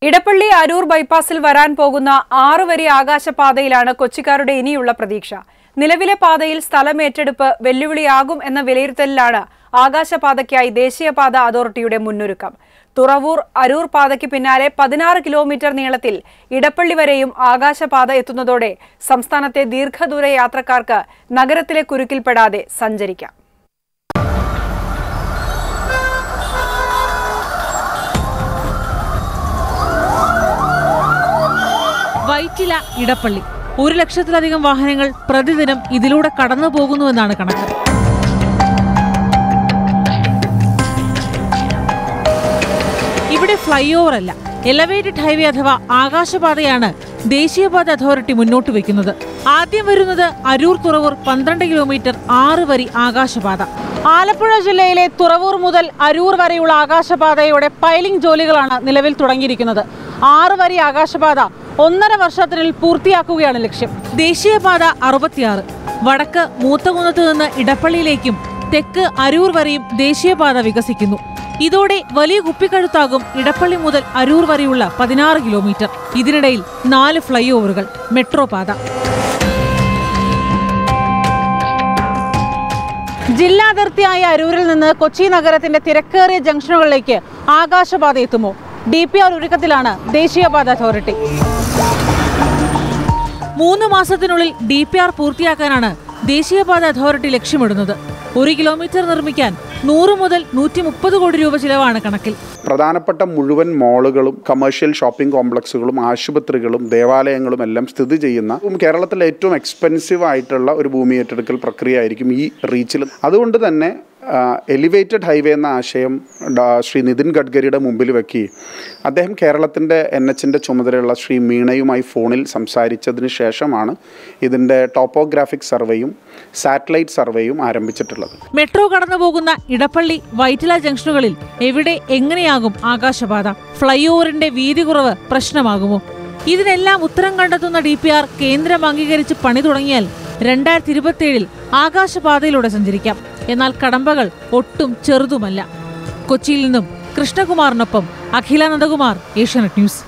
ഇടപ്പള്ളി അരൂർ ബൈപ്പാസിൽ വരാൻ പോകുന്ന ആറ് വരി ആകാശപാതയിലാണ് കൊച്ചിക്കാരുടെ ഇനിയുള്ള പ്രതീക്ഷ നിലവിലെ പാതയിൽ സ്ഥലം ഏറ്റെടുപ്പ് വെല്ലുവിളിയാകും എന്ന വിലയിരുത്തലിലാണ് ആകാശപാതയ്ക്കായി ദേശീയപാത അതോറിറ്റിയുടെ മുന്നൊരുക്കം തുറവൂർ അരൂർ പാതയ്ക്ക് പിന്നാലെ പതിനാറ് കിലോമീറ്റർ നീളത്തിൽ ഇടപ്പള്ളി വരെയും ആകാശപാത എത്തുന്നതോടെ സംസ്ഥാനത്തെ ദീർഘദൂര യാത്രക്കാർക്ക് നഗരത്തിലെ കുരുക്കിൽപ്പെടാതെ സഞ്ചരിക്കാം വൈറ്റില ഇടപ്പള്ളി ഒരു ലക്ഷത്തിലധികം വാഹനങ്ങൾ പ്രതിദിനം ഇതിലൂടെ കടന്നു പോകുന്നുവെന്നാണ് കണക്ക് ഇവിടെ ഫ്ലൈ ഓവർ അല്ല എലവേറ്റഡ് ഹൈവേ അഥവാ ആകാശപാതയാണ് ദേശീയപാത അതോറിറ്റി മുന്നോട്ട് വെക്കുന്നത് ആദ്യം വരുന്നത് അരൂർ തുറവൂർ പന്ത്രണ്ട് കിലോമീറ്റർ ആറ് വരി ആകാശപാത ആലപ്പുഴ ജില്ലയിലെ തുറവൂർ മുതൽ അരൂർ വരെയുള്ള ആകാശപാതയുടെ പൈലിംഗ് ജോലികളാണ് നിലവിൽ തുടങ്ങിയിരിക്കുന്നത് ആറ് വരി ആകാശപാത ഒന്നര വർഷത്തിനുള്ളിൽ പൂർത്തിയാക്കുകയാണ് ലക്ഷ്യം ദേശീയപാത അറുപത്തിയാറ് വടക്ക് മൂത്തകുന്നത്ത് നിന്ന് ഇടപ്പള്ളിയിലേക്കും തെക്ക് അരൂർ വരെയും ദേശീയപാത വികസിക്കുന്നു ഇതോടെ വലിയ കുപ്പിക്കഴുത്താകും ഇടപ്പള്ളി മുതൽ അരൂർ വരെയുള്ള പതിനാറ് കിലോമീറ്റർ ഇതിനിടയിൽ നാല് ഫ്ലൈ ഓവറുകൾ മെട്രോ പാത ജില്ലാതിർത്തിയായ അരൂരിൽ നിന്ന് കൊച്ചി നഗരത്തിന്റെ തിരക്കേറിയ ജംഗ്ഷനുകളിലേക്ക് ആകാശപാത എത്തുമോ ഡി പി ആർ ഒരുക്കത്തിലാണ് ദേശീയപാത അതോറിറ്റി മൂന്ന് മാസത്തിനുള്ളിൽ ഡി പി ആർ പൂർത്തിയാക്കാനാണ് ദേശീയപാത അതോറിറ്റി ലക്ഷ്യമിടുന്നത് ഒരു കിലോമീറ്റർ നിർമ്മിക്കാൻ നൂറ് മുതൽ നൂറ്റി മുപ്പത് കോടി രൂപ ചിലവാണ് കണക്കിൽ പ്രധാനപ്പെട്ട മുഴുവൻ മാളുകളും കമേഴ്ഷ്യൽ ഷോപ്പിംഗ് കോംപ്ലക്സുകളും ആശുപത്രികളും ദേവാലയങ്ങളും എല്ലാം സ്ഥിതി ചെയ്യുന്ന ഉം കേരളത്തിലെ ഏറ്റവും എക്സ്പെൻസീവ് ആയിട്ടുള്ള ഒരു ഭൂമി ഏറ്റെടുക്കൽ പ്രക്രിയ ആയിരിക്കും ഈ റീച്ചിൽ അതുകൊണ്ട് തന്നെ എലിവേറ്റഡ് ഹൈവേ എന്ന ആശയം ഡാ- ശ്രീ നിതിൻ ഗഡ്കരിയുടെ മുമ്പിൽ വെക്കുകയും അദ്ദേഹം കേരളത്തിൻ്റെ എൻ എച്ചിൻ്റെ ചുമതലയുള്ള ശ്രീ മീണയുമായി ഫോണിൽ സംസാരിച്ചതിന് ശേഷമാണ് ഇതിൻ്റെ ടോപ്പോഗ്രാഫിക് സർവേയും സാറ്റലൈറ്റ് സർവേയും ആരംഭിച്ചിട്ടുള്ളത് മെട്രോ കടന്നുപോകുന്ന ഇടപ്പള്ളി വൈറ്റില ജംഗ്ഷനുകളിൽ എവിടെ എങ്ങനെയാകും ആകാശപാത ഫ്ലൈ ഓവറിന്റെ വീതി കുറവ് പ്രശ്നമാകുമോ ഇതിനെല്ലാം ഉത്തരം കണ്ടെത്തുന്ന ഡി പി ആർ കേന്ദ്രം അംഗീകരിച്ച് പണി തുടങ്ങിയാൽ രണ്ടായിരത്തി ഇരുപത്തിയേഴിൽ ആകാശപാതയിലൂടെ സഞ്ചരിക്കാം എന്നാൽ കടമ്പകൾ ഒട്ടും ചെറുതുമല്ല കൊച്ചിയിൽ നിന്നും കൃഷ്ണകുമാറിനൊപ്പം അഖില നന്ദകുമാർ ഏഷ്യാനെറ്റ് ന്യൂസ്